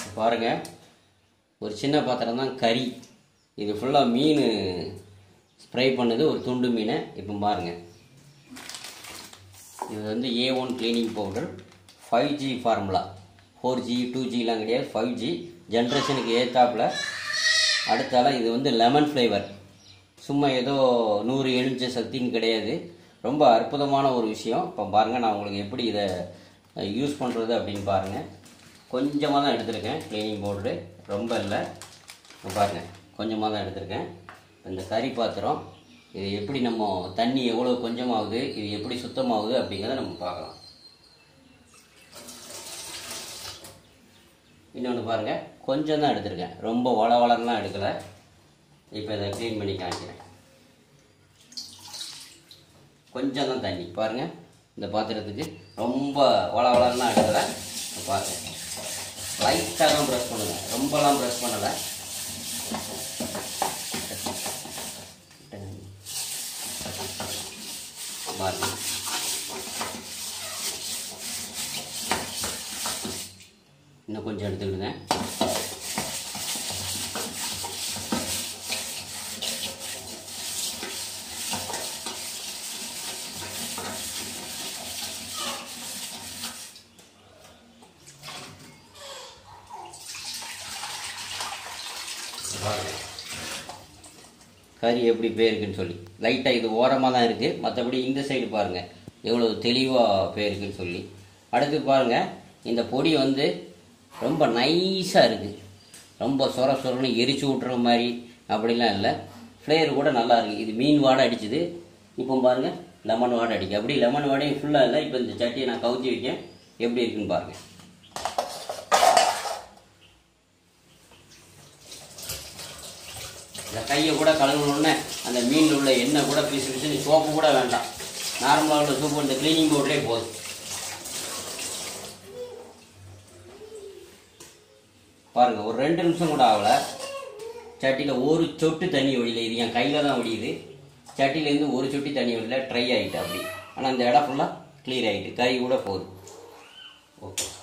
பாருங்கள் ஒரு சின்ன பாத்திரம் தான் கறி இது ஃபுல்லாக மீன் ஸ்ப்ரை பண்ணது ஒரு துண்டு மீனை இப்போ பாருங்கள் இது வந்து A one cleaning powder five G formula four G two ஜிலாம் கிடையாது ஃபைவ் ஜி ஜென்ரேஷனுக்கு ஏத்தாப்புல அடுத்தால இது வந்து லெமன் ஃப்ளேவர் சும்மா ஏதோ நூறு எலுமிச்சை சக்தின்னு கிடையாது ரொம்ப அற்புதமான ஒரு விஷயம் இப்போ பாருங்கள் நான் உங்களுக்கு எப்படி இதை யூஸ் பண்ணுறது அப்படின்னு பாருங்கள் கொஞ்சமாக தான் எடுத்திருக்கேன் க்ளீனிங் பவுடரு ரொம்ப இல்லை இப்போ பாருங்கள் கொஞ்சமாக தான் எடுத்திருக்கேன் இந்த கறி பாத்திரம் இது எப்படி நம்ம தண்ணி எவ்வளோ கொஞ்சமாகுது இது எப்படி சுத்தமாகுது அப்படிங்கிறத நம்ம பார்க்கலாம் இன்னொன்று பாருங்கள் கொஞ்சம் தான் எடுத்திருக்கேன் ரொம்ப வள வளம்லாம் எடுக்கலை இப்போ இதை க்ளீன் பண்ணி காமிக்கிறேன் கொஞ்சம் தான் தண்ணி பாருங்கள் இந்த பாத்திரத்துக்கு ரொம்ப வள வளம்லாம் எடுக்கலை இப்ப பாருங்க லைட்டாக தான் ப்ரெஸ் பண்ணுங்கள் ரொம்பலாம் ப்ரெஸ் பண்ணலை பாருங்க இன்னும் கொஞ்சம் எடுத்துக்கிடுங்க பாருங்க. கறி எப்படி போயிருக்குன்னு சொல்லி லைட்டாக இது ஓரமாக தான் இருக்குது மற்றபடி இந்த சைடு பாருங்கள் எவ்வளோ தெளிவாக போயிருக்குன்னு சொல்லி அடுத்து பாருங்கள் இந்த பொடி வந்து ரொம்ப நைஸாக இருக்குது ரொம்ப சொர சொரன்னு எரிச்சு விட்ற மாதிரி அப்படிலாம் இல்லை ஃப்ளேவர் கூட நல்லா இருக்குது இது மீன் வாடை அடிச்சுது இப்போ பாருங்கள் லெமன் வாடை அடிக்கு அப்படி லெமன் வாடையும் ஃபுல்லாக இல்லை இப்போ இந்த சட்டியை நான் கவுத்தி வைக்கேன் எப்படி இருக்குன்னு பாருங்கள் இந்த கையை கூட கழுவணுன்னே அந்த மீனில் உள்ள எண்ணெய் கூட பிசு பிசுன்னு சோப்பு கூட வேண்டாம் நார்மலாக உள்ள சோப்பு இந்த க்ளீனிங் பவுடரே போதும் பாருங்கள் ஒரு ரெண்டு நிமிஷம் கூட ஆகலை சட்டியில் ஒரு சொட்டு தண்ணி ஒழியல இது என் கையில் தான் ஒழியுது சட்டியிலேருந்து ஒரு சொட்டு தண்ணி ஒழியல ட்ரை ஆகிட்டு அப்படி ஆனால் அந்த இடம் ஃபுல்லாக க்ளியர் ஆகிட்டு கறி கூட போகுது ஓகே